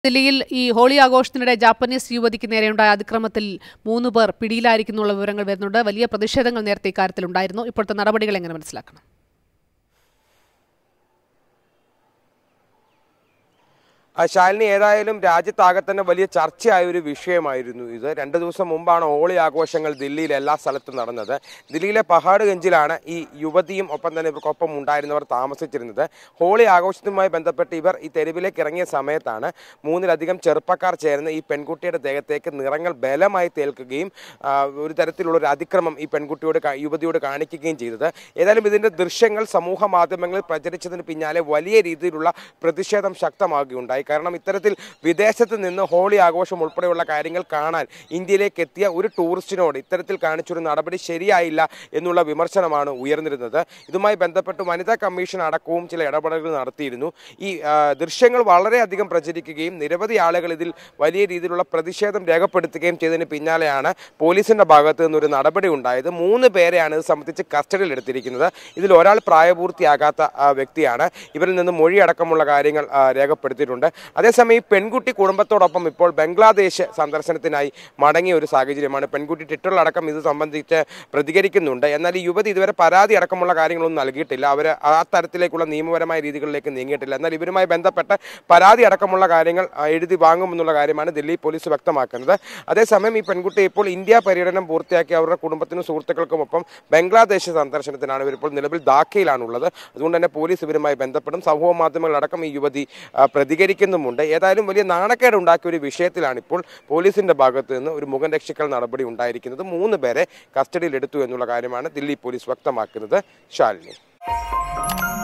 ദില്ലിയിൽ ഈ holy ആഘോഷത്തിനിടെ Japanese യുവതിക്ക് നേരെയുണ്ടായ അതിക്രമത്തിൽ മൂന്ന് പേർ പിടിയിലായിരിക്കുന്നുള്ള വിവരങ്ങൾ വരുന്നുണ്ട് വലിയ പ്രതിഷേധങ്ങൾ നേരത്തെ ഇക്കാര്യത്തിൽ ഉണ്ടായിരുന്നു ഇപ്പോഴത്തെ നടപടികൾ എങ്ങനെ മനസ്സിലാക്കണം ആ, ശാലിനി ഏതായാലും രാജ്യത്താകെ തന്നെ വലിയ ചർച്ചയായ ഒരു വിഷയമായിരുന്നു ഇത് രണ്ട് ദിവസം മുമ്പാണ് ഹോളി ആഘോഷങ്ങൾ ദില്ലിയിൽ എല്ലാ സ്ഥലത്തും നടന്നത് ദില്ലിയിലെ പഹാഡ്ഗഞ്ചിലാണ് ഈ യുവതിയും ഒപ്പം തന്നെ ഇവർക്കൊപ്പം ഉണ്ടായിരുന്നവർ താമസിച്ചിരുന്നത് ഹോളി ആഘോഷത്തുമായി ബന്ധപ്പെട്ട് ഇവർ ഈ തെരുവിലേക്ക് ഇറങ്ങിയ സമയത്താണ് മൂന്നിലധികം ചെറുപ്പക്കാർ ചേർന്ന് ഈ പെൺകുട്ടിയുടെ ദേഹത്തേക്ക് നിറങ്ങൾ ബലമായി തേൽക്കുകയും ആ, ഒരു തരത്തിലുള്ള ഒരു അതിക്രമം ഈ പെൺകുട്ടിയോട് കാ- യുവതിയോട് കാണിക്കുകയും ചെയ്തത് ഏതായാലും ഇതിന്റെ ദൃശ്യങ്ങൾ സമൂഹ മാധ്യമങ്ങളിൽ പ്രചരിച്ചതിന് പിന്നാലെ വലിയ രീതിയിലുള്ള പ്രതിഷേധം ശക്തമാകുകയുണ്ടായി കാരണം ഇത്തരത്തിൽ വിദേശത്ത് നിന്ന് ഹോളി ആഘോഷം ഉൾപ്പെടെയുള്ള കാര്യങ്ങൾ കാണാൻ ഇന്ത്യയിലേക്ക് എത്തിയ ഒരു ടൂറിസ്റ്റിനോട് ഇത്തരത്തിൽ കാണിച്ചൊരു നടപടി ശരിയായില്ല എന്നുള്ള വിമർശനമാണ് ഉയർന്നിരുന്നത് ഇതുമായി ബന്ധപ്പെട്ട് വനിതാ കമ്മീഷൻ അടക്കവും ചില ഇടപെടലുകൾ നടത്തിയിരുന്നു ഈ ആ, ദൃശ്യങ്ങൾ വളരെയധികം പ്രചരിക്കുകയും നിരവധി ആളുകൾ ഇതിൽ വലിയ രീതിയിലുള്ള പ്രതിഷേധം രേഖപ്പെടുത്തുകയും ചെയ്തതിന് പിന്നാലെയാണ് പോലീസിന്റെ ഭാഗത്ത് നിന്നൊരു നടപടി ഉണ്ടായത് മൂന്ന് പേരെയാണ് ഇത് സംബന്ധിച്ച് കസ്റ്റഡിയിൽ എടുത്തിരിക്കുന്നത് ഇതിൽ ഒരാൾ പ്രായപൂർത്തിയാകാത്ത ആ, വ്യക്തിയാണ് ഇവരിൽ നിന്ന് മൊഴി അടക്കമുള്ള കാര്യങ്ങൾ ആ, രേഖപ്പെടുത്തിയിട്ടുണ്ട് അതേസമയം ഈ പെൺകുട്ടി കുടുംബത്തോടൊപ്പം ഇപ്പോൾ ബംഗ്ലാദേശ് സന്ദർശനത്തിനായി മടങ്ങിയ ഒരു സാഹചര്യമാണ് പെൺകുട്ടി ട്വിറ്ററിലടക്കം ഇത് സംബന്ധിച്ച് പ്രതികരിക്കുന്നുണ്ട് എന്നാൽ ഈ യുവതി ഇതുവരെ പരാതി അടക്കമുള്ള കാര്യങ്ങളൊന്നും നൽകിയിട്ടില്ല അവർ ആ തരത്തിലേക്കുള്ള നിയമപരമായ രീതികളിലേക്ക് നീങ്ങിയിട്ടില്ല എന്നാൽ ഇവരുമായി ബന്ധപ്പെട്ട് പരാതി അടക്കമുള്ള കാര്യങ്ങൾ ആ, എഴുതി വാങ്ങുമെന്നുള്ള കാര്യമാണ് ദില്ലി പോലീസ് വ്യക്തമാക്കുന്നത് അതേസമയം ഈ പെൺകുട്ടി ഇപ്പോൾ ഇന്ത്യ പര്യടനം പൂർത്തിയാക്കി അവരുടെ കുടുംബത്തിനും സുഹൃത്തുക്കൾക്കുമൊപ്പം ബംഗ്ലാദേശ് സന്ദർശനത്തിനാണ് ഇവരിപ്പോൾ നിലവിൽ ധാക്കയിലാണുള്ളത് അതുകൊണ്ട് തന്നെ പോലീസ് ഇവരുമായി ബന്ധപ്പെടും സമൂഹ മാധ്യമങ്ങളടക്കം ഈ യുവതി ആ, പ്രതികരിക്കുന്നുമുണ്ട് ഏതായാലും വലിയ നാണക്കേട് ഉണ്ടാക്കിയ ഒരു വിഷയത്തിലാണ് ഇപ്പോൾ പോലീസിന്റെ ഭാഗത്ത് നിന്ന് ഒരു മുഖം രക്ഷിക്കൽ നടപടി ഉണ്ടായിരിക്കുന്നത് മൂന്ന് പേരെ കസ്റ്റഡിയിൽ എടുത്തു എന്നുള്ള കാര്യമാണ് ദില്ലി പോലീസ് വ്യക്തമാക്കുന്നത് ശാലിനി